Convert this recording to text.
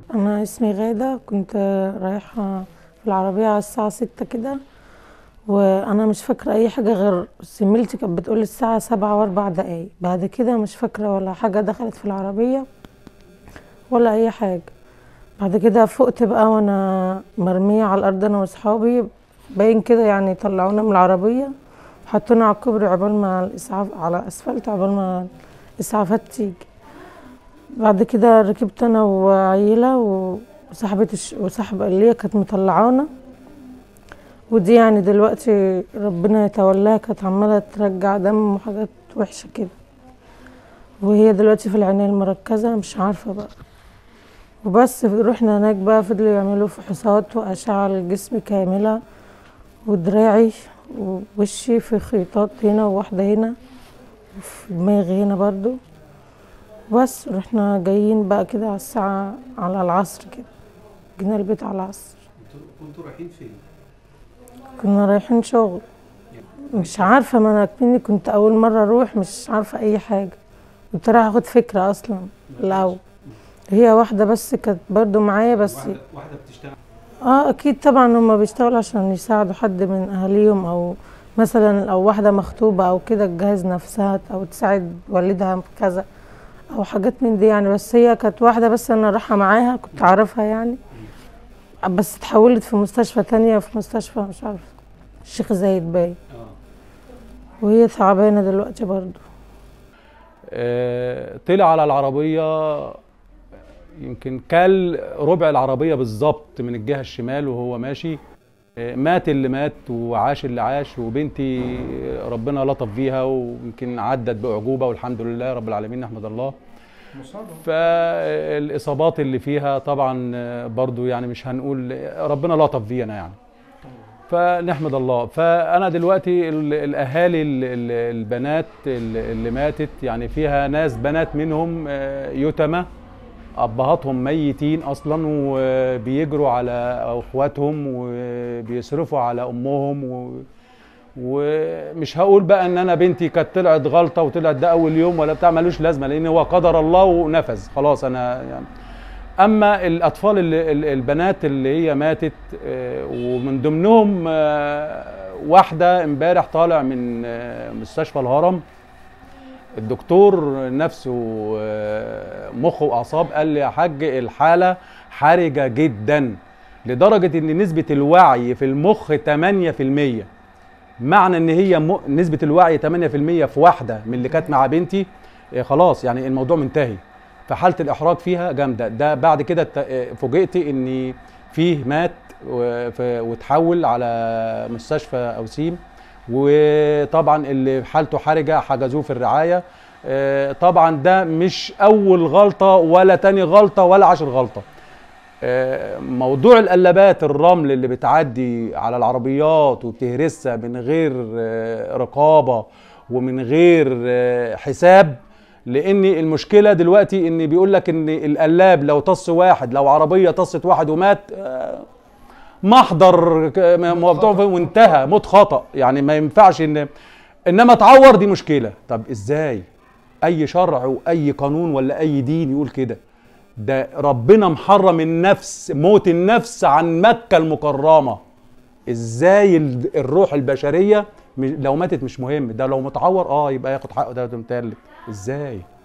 أنا اسمي غادة كنت رايحة في العربية على الساعة ستة كده وأنا مش فاكرة أي حاجة غير زميلتي كانت بتقول الساعة سبعة وأربع دقايق بعد كده مش فاكرة ولا حاجة دخلت في العربية ولا أي حاجة بعد كده فقت بقى وأنا مرمية على الأرض أنا وأصحابي باين كده يعني طلعونا من العربية حطونا على الكوبري عقبال ما الإسعاف على أسفلت عقبال ما الإسعافات تيجي بعد كده ركبت انا وعيلة وصاحبة الش... وصاحبة اللي هي كانت مطلعانا ودي يعني دلوقتي ربنا يتولاها كانت عمالة ترجع دم وحاجات وحشة كده وهي دلوقتي في العناية المركزة مش عارفة بقى وبس رحنا هناك بقى فضلوا يعملوا فحوصات وأشعة الجسم كاملة ودراعي ووشي في خيطات هنا وواحدة هنا وفي دماغي هنا برضو بس رحنا جايين بقى كده على الساعة على العصر كده جينا البيت على العصر كنتوا رايحين فين؟ كنا رايحين شغل مش عارفة ما أنا كمني كنت أول مرة أروح مش عارفة أي حاجة كنت رايحة أخد فكرة أصلا الأول هي واحدة بس كانت برضو معايا بس واحدة واحدة بتشتغل اه اكيد طبعا هما بيشتغلوا عشان يساعدوا حد من اهاليهم او مثلا او واحدة مخطوبة او كده تجهز نفسها او تساعد والدها في كذا او حاجات من دي يعني بس هي كانت واحدة بس انا رايحة معاها كنت اعرفها يعني بس اتحولت في مستشفى تانية في مستشفى مش عارفة الشيخ زايد باين اه وهي تعبانة دلوقتي برضو آه، طلع على العربية يمكن كل ربع العربية بالظبط من الجهة الشمال وهو ماشي آه، مات اللي مات وعاش اللي عاش وبنتي ربنا لطف بيها ويمكن عدت بأعجوبة والحمد لله رب العالمين نحمد الله مصابة فالإصابات اللي فيها طبعا آه، برضو يعني مش هنقول ربنا لطف بينا يعني فنحمد الله فانا دلوقتي ال- الاهالي ال- ال- البنات ال- اللي ماتت يعني فيها ناس بنات منهم آه، يتامى ابهاتهم ميتين اصلا وبيجروا على اخواتهم وبيصرفوا على امهم و ومش هقول بقى ان انا بنتي كانت طلعت غلطه وطلعت ده اول يوم ولا بتاع ملوش لازمه لان هو قدر الله ونفذ خلاص انا يعني اما الاطفال اللي ال- البنات اللي هي ماتت آه، ومن ضمنهم آه، واحده امبارح طالع من آه، مستشفى الهرم الدكتور نفسه آه، مخ واعصاب قال لي يا حاج الحاله حرجه جدا لدرجه ان نسبه الوعي في المخ 8% معنى ان هي م... نسبه الوعي 8% في واحده من اللي كانت مع بنتي آه، خلاص يعني الموضوع منتهي فحاله الاحراج فيها جامده ده بعد كده ت- آه، فوجئت ان فيه مات و- ف- وتحول على مستشفى اوسيم وطبعا اللي حالته حرجه حجزوه في الرعايه آه، طبعا ده مش اول غلطه ولا تاني غلطه ولا عشر غلطه آه، موضوع القلابات الرمل اللي بتعدي على العربيات وبتهرسها من غير آه، رقابه ومن غير آه، حساب لان المشكله دلوقتي ان بيقول لك ان القلاب لو طص واحد لو عربيه طصت واحد ومات آه، محضر ك- م- موضوع فيه وانتهى موت خطا يعني ما ينفعش ان انما تعور دي مشكله طب ازاي اي شرع واي قانون ولا اي دين يقول كده ده ربنا محرم النفس موت النفس عن مكة المكرمة ازاي ال- الروح البشرية م- لو ماتت مش مهم ده لو متعور اه يبقى ياخد حقه ده متهلك ازاي